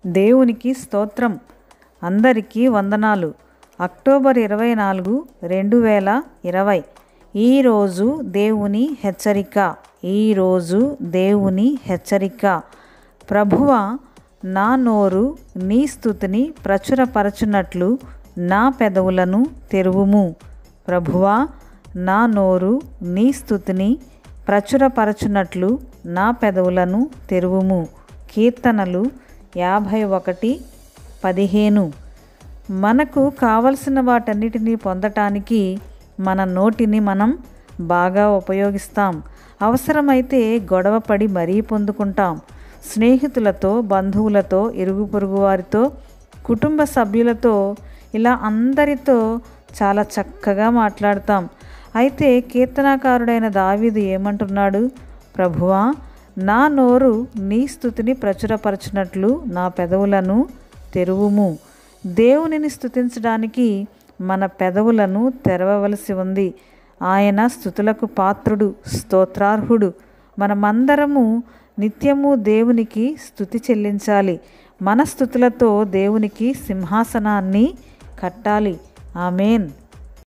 దేవునికి స్తోత్రం అందరికీ వందనాలు అక్టోబర్ ఇరవై నాలుగు రెండు వేల ఇరవై ఈరోజు దేవుని హెచ్చరిక ఈరోజు దేవుని హెచ్చరిక ప్రభువ నా నోరు నీ స్థుతిని ప్రచురపరచునట్లు నా పెదవులను తెరువుము ప్రభువా నా నోరు నీ స్థుతిని ప్రచురపరచునట్లు నా పెదవులను తెరువుము కీర్తనలు యాభై ఒకటి పదిహేను మనకు కావలసిన వాటన్నిటినీ పొందటానికి మన నోటిని మనం బాగా ఉపయోగిస్తాం అవసరమైతే గొడవపడి మరీ పొందుకుంటాం స్నేహితులతో బంధువులతో ఇరుగు పొరుగు వారితో కుటుంబ సభ్యులతో ఇలా అందరితో చాలా చక్కగా మాట్లాడతాం అయితే కీర్తనాకారుడైన దావీదు ఏమంటున్నాడు ప్రభువా నా నోరు నీ స్థుతిని ప్రచురపరచినట్లు నా పెదవులను తెరువుము దేవునిని స్థుతించడానికి మన పెదవులను తెరవవలసి ఉంది ఆయన స్థుతులకు పాత్రుడు స్తోత్రార్హుడు మనమందరము నిత్యము దేవునికి స్థుతి చెల్లించాలి మన స్థుతులతో దేవునికి సింహాసనాన్ని కట్టాలి ఆమెన్